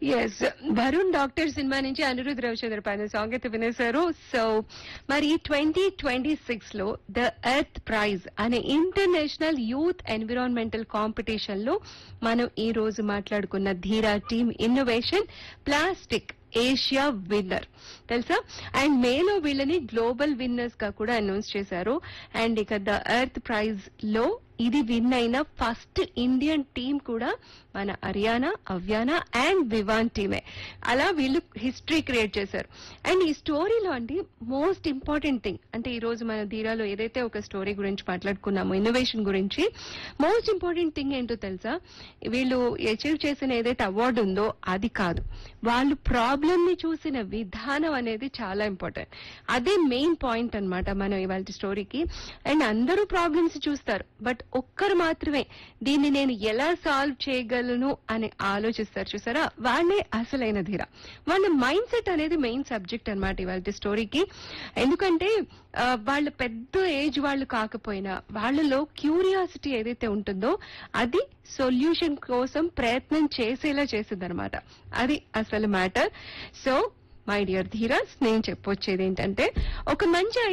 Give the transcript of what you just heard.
yes Varun doctor cinema నుంచి అనిరుద్ రవిచంద్ర పైన song అయితే వినేశారు సో మరి ట్వంటీ ట్వంటీ సిక్స్ లో ద ఎర్త్ ప్రైజ్ అనే ఇంటర్నేషనల్ యూత్ ఎన్విరాన్మెంటల్ కాంపిటీషన్ లో మనం ఈ రోజు మాట్లాడుకున్న Dheera team innovation plastic Asia winner తెలుసా అండ్ మేలో వీళ్ళని గ్లోబల్ విన్నర్స్ గా కూడా అనౌన్స్ చేశారు అండ్ ఇక ద ఎర్త్ ప్రైజ్ లో ఇది విన్ అయిన ఫస్ట్ ఇండియన్ టీం కూడా మన హర్యానా అవ్యానా అండ్ వివాన్ టీమే అలా వీళ్ళు హిస్టరీ క్రియేట్ చేశారు అండ్ ఈ స్టోరీలో అండి మోస్ట్ ఇంపార్టెంట్ థింగ్ అంటే ఈ రోజు మన ధీరాలో ఏదైతే ఒక స్టోరీ గురించి మాట్లాడుకున్నామో ఇన్నోవేషన్ గురించి మోస్ట్ ఇంపార్టెంట్ థింగ్ ఏంటో తెలుసా వీళ్ళు అచీవ్ చేసిన ఏదైతే అవార్డు ఉందో అది కాదు వాళ్ళు ప్రాబ్లమ్ ని చూసిన విధానం అనేది చాలా ఇంపార్టెంట్ అదే మెయిన్ పాయింట్ అన్నమాట మనం ఇవాళ స్టోరీకి అండ్ అందరూ ప్రాబ్లమ్స్ చూస్తారు బట్ ఒక్కరు మాత్రమే దీన్ని నేను ఎలా సాల్వ్ చేయగలను అని ఆలోచిస్తారు చూసారా వాళ్ళే అసలైన ధీర వాళ్ళ మైండ్ సెట్ అనేది మెయిన్ సబ్జెక్ట్ అన్నమాట ఇవాళ స్టోరీకి ఎందుకంటే ఆ, వాళ్ళ పెద్ద ఏజ్ వాళ్ళు కాకపోయినా వాళ్ళలో క్యూరియాసిటీ ఏదైతే ఉంటుందో అది సొల్యూషన్ కోసం ప్రయత్నం చేసేలా చేసిందనమాట అది అసలు మ్యాటర్ సో మై డియర్ ధీరస్ నేను చెప్పొచ్చేది ఏంటంటే ఒక మంచి